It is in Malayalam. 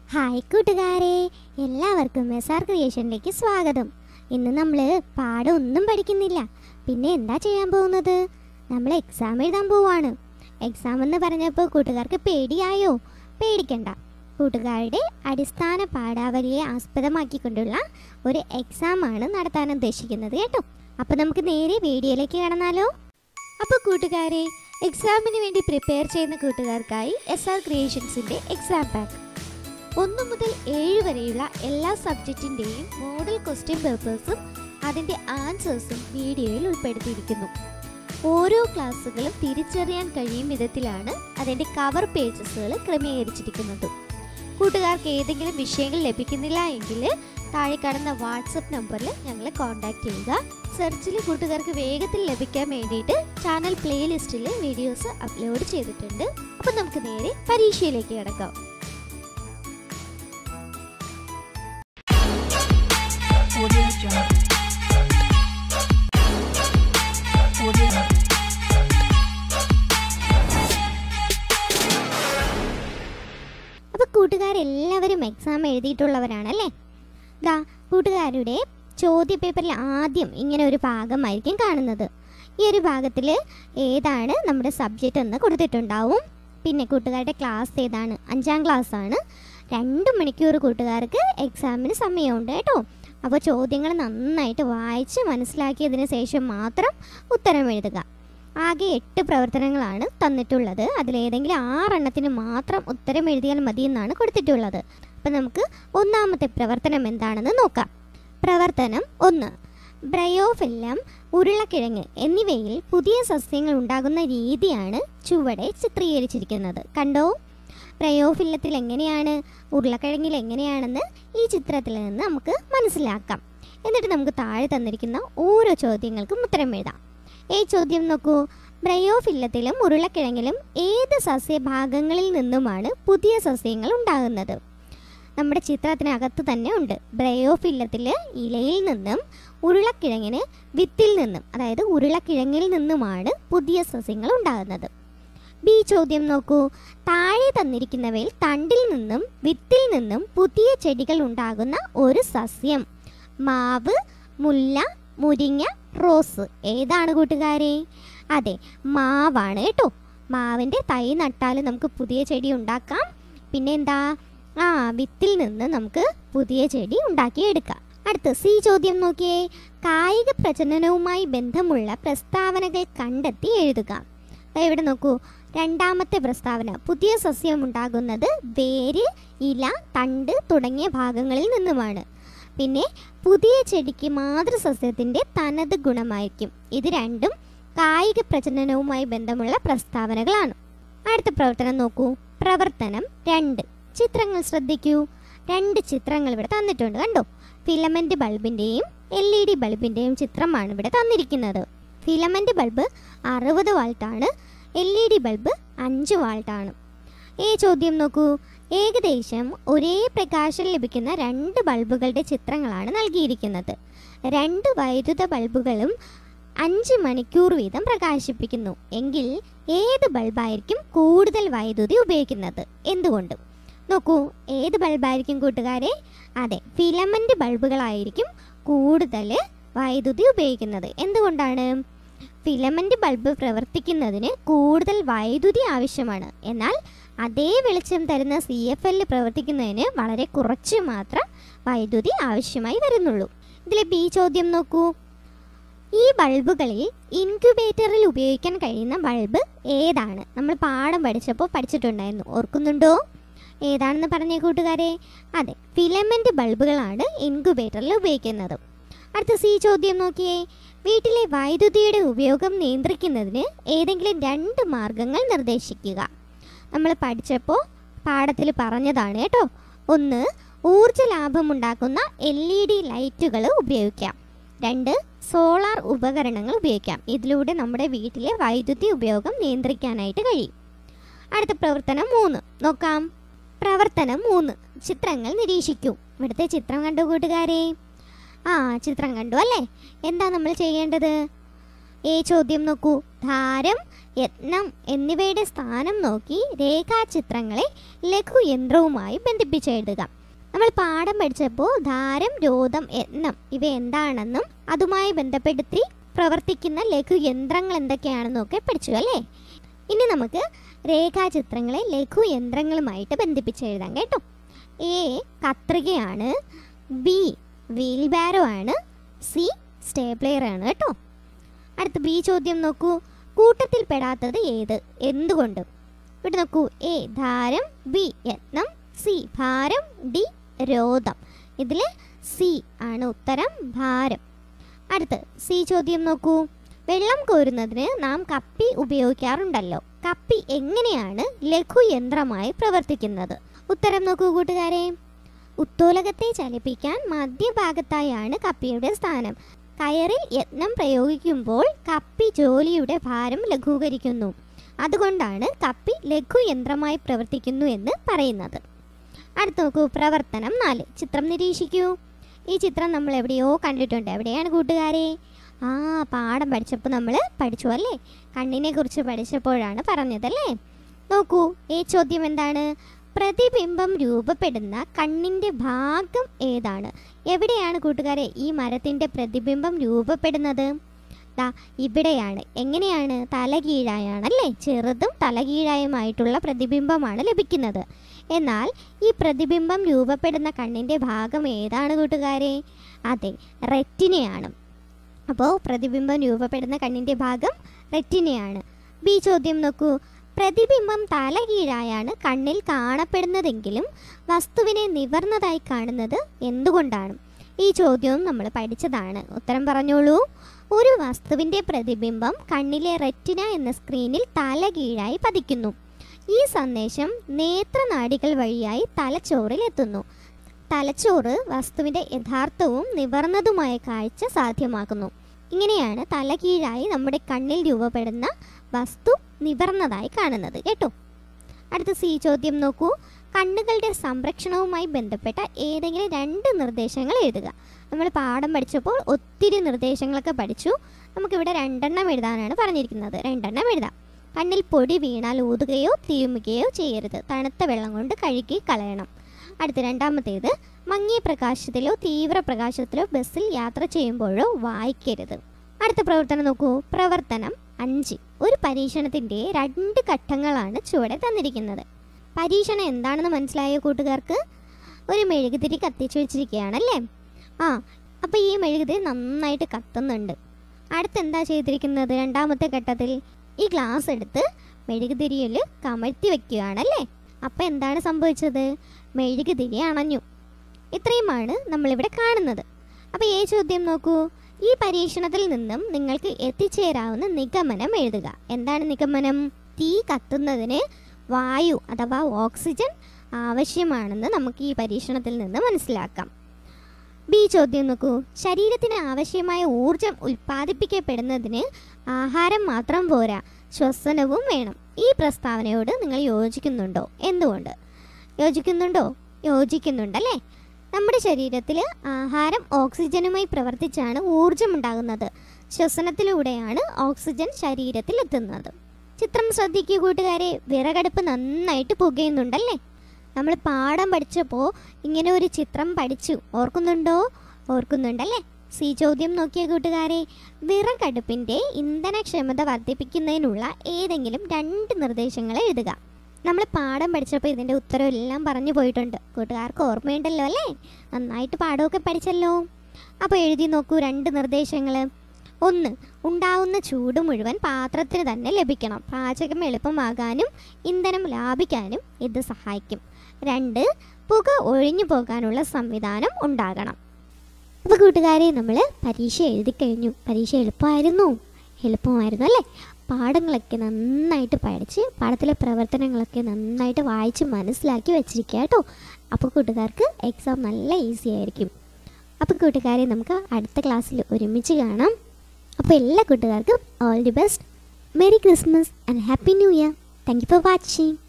ഹായ് കൂട്ടുകാരെ എല്ലാവർക്കും എസ് ആർ ക്രിയേഷനിലേക്ക് സ്വാഗതം ഇന്ന് നമ്മൾ പാഠം ഒന്നും പഠിക്കുന്നില്ല പിന്നെ എന്താ ചെയ്യാൻ പോകുന്നത് നമ്മൾ എക്സാം എഴുതാൻ പോവാണ് എക്സാം എന്ന് പറഞ്ഞപ്പോൾ കൂട്ടുകാർക്ക് പേടിയായോ പേടിക്കണ്ട കൂട്ടുകാരുടെ അടിസ്ഥാന പാഠാവലിയെ ആസ്പദമാക്കിക്കൊണ്ടുള്ള ഒരു എക്സാം ആണ് നടത്താൻ ഉദ്ദേശിക്കുന്നത് കേട്ടോ അപ്പോൾ നമുക്ക് നേരെ വീഡിയോയിലേക്ക് കടന്നാലോ അപ്പോൾ കൂട്ടുകാരെ എക്സാമിന് വേണ്ടി പ്രിപ്പയർ ചെയ്യുന്ന കൂട്ടുകാർക്കായി എസ് ആർ ക്രിയേഷൻസിൻ്റെ എക്സാം പാക്ക് ഒന്ന് മുതൽ ഏഴ് വരെയുള്ള എല്ലാ സബ്ജക്റ്റിൻ്റെയും മോഡൽ ക്വസ്റ്റ്യൻ പേപ്പേഴ്സും അതിൻ്റെ ആൻസേഴ്സും വീഡിയോയിൽ ഉൾപ്പെടുത്തിയിരിക്കുന്നു ഓരോ ക്ലാസ്സുകളും തിരിച്ചറിയാൻ കഴിയും വിധത്തിലാണ് അതിൻ്റെ കവർ പേജസുകൾ ക്രമീകരിച്ചിരിക്കുന്നത് കൂട്ടുകാർക്ക് ഏതെങ്കിലും വിഷയങ്ങൾ ലഭിക്കുന്നില്ല എങ്കിൽ താഴെ കാണുന്ന വാട്സപ്പ് നമ്പറിൽ ഞങ്ങളെ കോൺടാക്റ്റ് ചെയ്യുക സെർച്ചിൽ കൂട്ടുകാർക്ക് വേഗത്തിൽ ലഭിക്കാൻ വേണ്ടിയിട്ട് ചാനൽ പ്ലേലിസ്റ്റിൽ വീഡിയോസ് അപ്ലോഡ് ചെയ്തിട്ടുണ്ട് അപ്പോൾ നമുക്ക് നേരെ പരീക്ഷയിലേക്ക് കിടക്കാം Audio Jungle. Audio Jungle. അപ്പോൾ കൂട്ടുകാരെല്ലാവരും എക്സാം എഴുതിയിട്ടുള്ളവരാണല്ലേ ദാ കൂട്ടുകാരുടെ ചോദ്യ പേപ്പറിൽ ആദ്യം ഇങ്ങനെ ഒരു ഭാഗമായിരിക്കും കാണുന്നത് ഈ ഒരു ഭാഗത്തിൽ ഏതാണ് നമ്മുടെ സബ്ജക്റ്റ് എന്ന് കൊടുത്തിട്ടുണ്ടാവും പിന്നെ കൂട്ടുകാരുടെ ക്ലാസ് ഏതാണ് അഞ്ചാം ക്ലാസ് ആണ് രണ്ട് മണിക്കൂർ കൂട്ടുകാർക്ക് എക്സാമിന് സമയമുണ്ട് കേട്ടോ അപ്പോൾ ചോദ്യങ്ങൾ നന്നായിട്ട് വായിച്ച് മനസ്സിലാക്കിയതിന് ശേഷം മാത്രം ഉത്തരം എഴുതുക ആകെ എട്ട് പ്രവർത്തനങ്ങളാണ് തന്നിട്ടുള്ളത് അതിലേതെങ്കിലും ആറെണ്ണത്തിന് മാത്രം ഉത്തരം എഴുതിയാൽ മതി എന്നാണ് കൊടുത്തിട്ടുള്ളത് അപ്പം നമുക്ക് ഒന്നാമത്തെ പ്രവർത്തനം എന്താണെന്ന് നോക്കാം പ്രവർത്തനം ഒന്ന് ബ്രയോഫില്ലം ഉരുളക്കിഴങ്ങ് എന്നിവയിൽ പുതിയ സസ്യങ്ങൾ ഉണ്ടാകുന്ന രീതിയാണ് ചുവടെ ചിത്രീകരിച്ചിരിക്കുന്നത് കണ്ടോ പ്രയോഫില്ലത്തിൽ എങ്ങനെയാണ് ഉരുളക്കിഴങ്ങിൽ എങ്ങനെയാണെന്ന് ഈ ചിത്രത്തിൽ നിന്ന് നമുക്ക് മനസ്സിലാക്കാം എന്നിട്ട് നമുക്ക് താഴെ തന്നിരിക്കുന്ന ഓരോ ചോദ്യങ്ങൾക്കും ഉത്തരം എഴുതാം ഈ ചോദ്യം നോക്കൂ ബ്രയോഫില്ലത്തിലും ഉരുളക്കിഴങ്ങിലും ഏത് സസ്യഭാഗങ്ങളിൽ നിന്നുമാണ് പുതിയ സസ്യങ്ങൾ ഉണ്ടാകുന്നത് നമ്മുടെ ചിത്രത്തിനകത്ത് തന്നെ ഉണ്ട് ബ്രയോഫില്ലത്തിൽ ഇലയിൽ നിന്നും ഉരുളക്കിഴങ്ങിന് വിത്തിൽ നിന്നും അതായത് ഉരുളക്കിഴങ്ങിൽ നിന്നുമാണ് പുതിയ സസ്യങ്ങൾ ഉണ്ടാകുന്നത് ബി ചോദ്യം നോക്കൂ താഴെ തന്നിരിക്കുന്നവയിൽ തണ്ടിൽ നിന്നും വിത്തിൽ നിന്നും പുതിയ ചെടികൾ ഉണ്ടാകുന്ന ഒരു സസ്യം മാവ് മുല്ല മുരിങ്ങ റോസ് ഏതാണ് കൂട്ടുകാരെ അതെ മാവാണ് കേട്ടോ മാവിൻ്റെ തൈ നട്ടാൽ നമുക്ക് പുതിയ ചെടി ഉണ്ടാക്കാം പിന്നെ എന്താ ആ വിത്തിൽ നിന്ന് നമുക്ക് പുതിയ ചെടി ഉണ്ടാക്കിയെടുക്കാം അടുത്ത സി ചോദ്യം നോക്കിയേ കായിക പ്രജനനവുമായി ബന്ധമുള്ള പ്രസ്താവനകൾ കണ്ടെത്തി എഴുതുക ദാ ഇവിടെ നോക്കൂ രണ്ടാമത്തെ പ്രസ്താവന പുതിയ സസ്യം ഉണ്ടാകുന്നത് വേര് ഇല തണ്ട് തുടങ്ങിയ ഭാഗങ്ങളിൽ നിന്നുമാണ് പിന്നെ പുതിയ ചെടിക്ക് മാതൃസസ്യത്തിൻ്റെ തനത് ഗുണമായിരിക്കും ഇത് രണ്ടും കായിക പ്രജനനവുമായി ബന്ധമുള്ള പ്രസ്താവനകളാണ് അടുത്ത പ്രവർത്തനം നോക്കൂ പ്രവർത്തനം രണ്ട് ചിത്രങ്ങൾ ശ്രദ്ധിക്കൂ രണ്ട് ചിത്രങ്ങൾ ഇവിടെ തന്നിട്ടുണ്ട് കണ്ടോ ഫിലമെന്റ് ബൾബിൻ്റെയും എൽ ഇ ഡി ബൾബിൻ്റെയും ചിത്രമാണ് ഇവിടെ തന്നിരിക്കുന്നത് ഫിലമെന്റ് ബൾബ് അറുപത് വാൾട്ടാണ് എൽ ഇ ഡി ബൾബ് അഞ്ച് വാൾട്ടാണ് ഈ ചോദ്യം നോക്കൂ ഏകദേശം ഒരേ പ്രകാശം ലഭിക്കുന്ന രണ്ട് ബൾബുകളുടെ ചിത്രങ്ങളാണ് നൽകിയിരിക്കുന്നത് രണ്ട് വൈദ്യുത ബൾബുകളും അഞ്ച് മണിക്കൂർ വീതം പ്രകാശിപ്പിക്കുന്നു എങ്കിൽ ഏത് ബൾബായിരിക്കും കൂടുതൽ വൈദ്യുതി ഉപയോഗിക്കുന്നത് എന്തുകൊണ്ട് നോക്കൂ ഏത് ബൾബായിരിക്കും കൂട്ടുകാരെ അതെ ഫിലമെന്റ് ബൾബുകളായിരിക്കും കൂടുതൽ വൈദ്യുതി ഉപയോഗിക്കുന്നത് എന്തുകൊണ്ടാണ് ഫിലമെന്റ് ബൾബ് പ്രവർത്തിക്കുന്നതിന് കൂടുതൽ വൈദ്യുതി ആവശ്യമാണ് എന്നാൽ അതേ വെളിച്ചം തരുന്ന സി എഫ് എല്ലിൽ പ്രവർത്തിക്കുന്നതിന് വളരെ കുറച്ച് മാത്രം വൈദ്യുതി ആവശ്യമായി വരുന്നുള്ളൂ ഇതിലെ ബി ചോദ്യം നോക്കൂ ഈ ബൾബുകളിൽ ഇൻക്യുബേറ്ററിൽ ഉപയോഗിക്കാൻ കഴിയുന്ന ബൾബ് ഏതാണ് നമ്മൾ പാഠം പഠിച്ചപ്പോൾ പഠിച്ചിട്ടുണ്ടായിരുന്നു ഓർക്കുന്നുണ്ടോ ഏതാണെന്ന് പറഞ്ഞ കൂട്ടുകാരെ അതെ ഫിലമെന്റ് ബൾബുകളാണ് ഇൻക്യുബേറ്ററിൽ ഉപയോഗിക്കുന്നത് അടുത്ത സി ചോദ്യം നോക്കിയേ വീട്ടിലെ വൈദ്യുതിയുടെ ഉപയോഗം നിയന്ത്രിക്കുന്നതിന് ഏതെങ്കിലും രണ്ട് മാർഗങ്ങൾ നിർദ്ദേശിക്കുക നമ്മൾ പഠിച്ചപ്പോൾ പാഠത്തിൽ പറഞ്ഞതാണ് കേട്ടോ ഒന്ന് ഊർജ്ജ ലാഭമുണ്ടാക്കുന്ന എൽ ഇ ഡി ലൈറ്റുകൾ ഉപയോഗിക്കാം രണ്ട് സോളാർ ഉപകരണങ്ങൾ ഉപയോഗിക്കാം ഇതിലൂടെ നമ്മുടെ വീട്ടിലെ വൈദ്യുതി ഉപയോഗം നിയന്ത്രിക്കാനായിട്ട് കഴിയും അടുത്ത പ്രവർത്തനം മൂന്ന് നോക്കാം പ്രവർത്തനം മൂന്ന് ചിത്രങ്ങൾ നിരീക്ഷിക്കൂ ഇവിടുത്തെ ചിത്രം കണ്ടു കൂട്ടുകാരെ ആ ചിത്രം കണ്ടു അല്ലേ എന്താ നമ്മൾ ചെയ്യേണ്ടത് ഏ ചോദ്യം നോക്കൂ ധാരം യത്നം എന്നിവയുടെ സ്ഥാനം നോക്കി രേഖാചിത്രങ്ങളെ ലഘുയന്ത്രവുമായി ബന്ധിപ്പിച്ചെഴുതുക നമ്മൾ പാഠം പഠിച്ചപ്പോൾ ധാരം രോധം യത്നം ഇവ എന്താണെന്നും അതുമായി ബന്ധപ്പെടുത്തി പ്രവർത്തിക്കുന്ന ലഘുയന്ത്രങ്ങൾ എന്തൊക്കെയാണെന്നൊക്കെ പഠിച്ചു അല്ലേ ഇനി നമുക്ക് രേഖാചിത്രങ്ങളെ ലഘുയന്ത്രങ്ങളുമായിട്ട് ബന്ധിപ്പിച്ചെഴുതാം കേട്ടോ എ കത്രികയാണ് ബി വീൽബാരോ ആണ് സി സ്റ്റേപ്ലെയർ ആണ് കേട്ടോ അടുത്ത ബി ചോദ്യം നോക്കൂ കൂട്ടത്തിൽ പെടാത്തത് ഏത് എന്തുകൊണ്ട് ഇവിടെ നോക്കൂ എ ധാരം ബി യത്നം സി ഭാരം ഡി രോധം ഇതിൽ സി ആണ് ഉത്തരം ഭാരം അടുത്ത് സി ചോദ്യം നോക്കൂ വെള്ളം കോരുന്നതിന് നാം കപ്പി ഉപയോഗിക്കാറുണ്ടല്ലോ കപ്പി എങ്ങനെയാണ് ലഘുയന്ത്രമായി പ്രവർത്തിക്കുന്നത് ഉത്തരം നോക്കൂ കൂട്ടുകാരെ ഉത്തോലകത്തെ ചലിപ്പിക്കാൻ മധ്യഭാഗത്തായാണ് കപ്പിയുടെ സ്ഥാനം കയറിൽ യത്നം പ്രയോഗിക്കുമ്പോൾ കപ്പി ജോലിയുടെ ഭാരം ലഘൂകരിക്കുന്നു അതുകൊണ്ടാണ് കപ്പി ലഘുയന്ത്രമായി പ്രവർത്തിക്കുന്നു എന്ന് പറയുന്നത് അടുത്ത് നോക്കൂ പ്രവർത്തനം നാല് ചിത്രം നിരീക്ഷിക്കൂ ഈ ചിത്രം നമ്മൾ എവിടെയോ കണ്ടിട്ടുണ്ട് എവിടെയാണ് കൂട്ടുകാരെ ആ പാഠം പഠിച്ചപ്പോൾ നമ്മൾ പഠിച്ചു അല്ലേ കണ്ണിനെ കുറിച്ച് പഠിച്ചപ്പോഴാണ് പറഞ്ഞതല്ലേ നോക്കൂ ഈ ചോദ്യം എന്താണ് പ്രതിബിംബം രൂപപ്പെടുന്ന കണ്ണിൻ്റെ ഭാഗം ഏതാണ് എവിടെയാണ് കൂട്ടുകാരെ ഈ മരത്തിൻ്റെ പ്രതിബിംബം രൂപപ്പെടുന്നത് ദാ ഇവിടെയാണ് എങ്ങനെയാണ് തലകീഴായാണല്ലേ ചെറുതും തലകീഴായുമായിട്ടുള്ള പ്രതിബിംബമാണ് ലഭിക്കുന്നത് എന്നാൽ ഈ പ്രതിബിംബം രൂപപ്പെടുന്ന കണ്ണിൻ്റെ ഭാഗം ഏതാണ് കൂട്ടുകാരെ അതെ റെറ്റിനയാണ് അപ്പോൾ പ്രതിബിംബം രൂപപ്പെടുന്ന കണ്ണിൻ്റെ ഭാഗം റെറ്റിനയാണ് ബി ചോദ്യം നോക്കൂ പ്രതിബിംബം തലകീഴായാണ് കണ്ണിൽ കാണപ്പെടുന്നതെങ്കിലും വസ്തുവിനെ നിവർന്നതായി കാണുന്നത് എന്തുകൊണ്ടാണ് ഈ ചോദ്യവും നമ്മൾ പഠിച്ചതാണ് ഉത്തരം പറഞ്ഞോളൂ ഒരു വസ്തുവിൻ്റെ പ്രതിബിംബം കണ്ണിലെ റെറ്റിന എന്ന സ്ക്രീനിൽ തലകീഴായി പതിക്കുന്നു ഈ സന്ദേശം നേത്രനാഡികൾ വഴിയായി തലച്ചോറിൽ എത്തുന്നു തലച്ചോറ് വസ്തുവിൻ്റെ യഥാർത്ഥവും നിവർന്നതുമായ കാഴ്ച സാധ്യമാക്കുന്നു ഇങ്ങനെയാണ് തലകീഴായി നമ്മുടെ കണ്ണിൽ രൂപപ്പെടുന്ന വസ്തു നിവർന്നതായി കാണുന്നത് കേട്ടോ അടുത്ത സി ചോദ്യം നോക്കൂ കണ്ണുകളുടെ സംരക്ഷണവുമായി ബന്ധപ്പെട്ട ഏതെങ്കിലും രണ്ട് നിർദ്ദേശങ്ങൾ എഴുതുക നമ്മൾ പാഠം പഠിച്ചപ്പോൾ ഒത്തിരി നിർദ്ദേശങ്ങളൊക്കെ പഠിച്ചു നമുക്കിവിടെ രണ്ടെണ്ണം എഴുതാനാണ് പറഞ്ഞിരിക്കുന്നത് രണ്ടെണ്ണം എഴുതാം കണ്ണിൽ പൊടി വീണാൽ ഊതുകയോ തിരുമുകയോ ചെയ്യരുത് തണുത്ത വെള്ളം കൊണ്ട് കഴുകി കളയണം അടുത്ത രണ്ടാമത്തേത് മങ്ങിയ പ്രകാശത്തിലോ തീവ്ര പ്രകാശത്തിലോ ബസ്സിൽ യാത്ര ചെയ്യുമ്പോഴോ വായിക്കരുത് അടുത്ത പ്രവർത്തനം നോക്കൂ പ്രവർത്തനം അഞ്ച് ഒരു പരീക്ഷണത്തിൻ്റെ രണ്ട് ഘട്ടങ്ങളാണ് ചുവടെ തന്നിരിക്കുന്നത് പരീക്ഷണം എന്താണെന്ന് മനസ്സിലായ കൂട്ടുകാർക്ക് ഒരു മെഴുകുതിരി കത്തിച്ചു വെച്ചിരിക്കുകയാണല്ലേ ആ അപ്പോൾ ഈ മെഴുകുതിരി നന്നായിട്ട് കത്തുന്നുണ്ട് അടുത്ത് എന്താ ചെയ്തിരിക്കുന്നത് രണ്ടാമത്തെ ഘട്ടത്തിൽ ഈ ഗ്ലാസ് എടുത്ത് മെഴുകുതിരിയിൽ കമഴ്ത്തി വെക്കുകയാണല്ലേ അപ്പോൾ എന്താണ് സംഭവിച്ചത് മെഴുകുതിരി അണഞ്ഞു ഇത്രയുമാണ് നമ്മളിവിടെ കാണുന്നത് അപ്പോൾ ഈ ചോദ്യം നോക്കൂ ഈ പരീക്ഷണത്തിൽ നിന്നും നിങ്ങൾക്ക് എത്തിച്ചേരാവുന്ന നിഗമനം എഴുതുക എന്താണ് നിഗമനം തീ കത്തുന്നതിന് വായു അഥവാ ഓക്സിജൻ ആവശ്യമാണെന്ന് നമുക്ക് ഈ പരീക്ഷണത്തിൽ നിന്ന് മനസ്സിലാക്കാം ബി ചോദ്യം നോക്കൂ ശരീരത്തിന് ആവശ്യമായ ഊർജം ഉൽപ്പാദിപ്പിക്കപ്പെടുന്നതിന് ആഹാരം മാത്രം പോരാ ശ്വസനവും വേണം ഈ പ്രസ്താവനയോട് നിങ്ങൾ യോജിക്കുന്നുണ്ടോ എന്തുകൊണ്ട് യോജിക്കുന്നുണ്ടോ യോജിക്കുന്നുണ്ടല്ലേ നമ്മുടെ ശരീരത്തിൽ ആഹാരം ഓക്സിജനുമായി പ്രവർത്തിച്ചാണ് ഊർജം ഉണ്ടാകുന്നത് ശ്വസനത്തിലൂടെയാണ് ഓക്സിജൻ ശരീരത്തിൽ എത്തുന്നത് ചിത്രം ശ്രദ്ധിക്കൂ കൂട്ടുകാരെ വിറകടുപ്പ് നന്നായിട്ട് പുകയുന്നുണ്ടല്ലേ നമ്മൾ പാഠം പഠിച്ചപ്പോൾ ഇങ്ങനെ ഒരു ചിത്രം പഠിച്ചു ഓർക്കുന്നുണ്ടോ ഓർക്കുന്നുണ്ടല്ലേ സി ചോദ്യം നോക്കിയ കൂട്ടുകാരെ വിറകടുപ്പിൻ്റെ ഇന്ധനക്ഷമത വർദ്ധിപ്പിക്കുന്നതിനുള്ള ഏതെങ്കിലും രണ്ട് നിർദ്ദേശങ്ങൾ എഴുതുക നമ്മൾ പാഠം പഠിച്ചപ്പോൾ ഇതിൻ്റെ ഉത്തരം എല്ലാം പറഞ്ഞു പോയിട്ടുണ്ട് കൂട്ടുകാർക്ക് ഓർമ്മയുണ്ടല്ലോ അല്ലേ നന്നായിട്ട് പാഠമൊക്കെ പഠിച്ചല്ലോ അപ്പോൾ എഴുതി നോക്കൂ രണ്ട് നിർദ്ദേശങ്ങൾ ഒന്ന് ഉണ്ടാവുന്ന ചൂട് മുഴുവൻ പാത്രത്തിന് തന്നെ ലഭിക്കണം പാചകം എളുപ്പമാകാനും ഇന്ധനം ലാഭിക്കാനും ഇത് സഹായിക്കും രണ്ട് പുക ഒഴിഞ്ഞു പോകാനുള്ള സംവിധാനം ഉണ്ടാകണം അപ്പോൾ കൂട്ടുകാരെ നമ്മൾ പരീക്ഷ എഴുതി കഴിഞ്ഞു പരീക്ഷ എളുപ്പമായിരുന്നു എളുപ്പമായിരുന്നു അല്ലേ പാഠങ്ങളൊക്കെ നന്നായിട്ട് പഠിച്ച് പാഠത്തിലെ പ്രവർത്തനങ്ങളൊക്കെ നന്നായിട്ട് വായിച്ച് മനസ്സിലാക്കി വെച്ചിരിക്കുക കേട്ടോ അപ്പോൾ കൂട്ടുകാർക്ക് എക്സാം നല്ല ഈസി ആയിരിക്കും അപ്പോൾ കൂട്ടുകാരെ നമുക്ക് അടുത്ത ക്ലാസ്സിൽ ഒരുമിച്ച് കാണാം അപ്പോൾ എല്ലാ കൂട്ടുകാർക്കും all the best merry Christmas and happy new year thank you for watching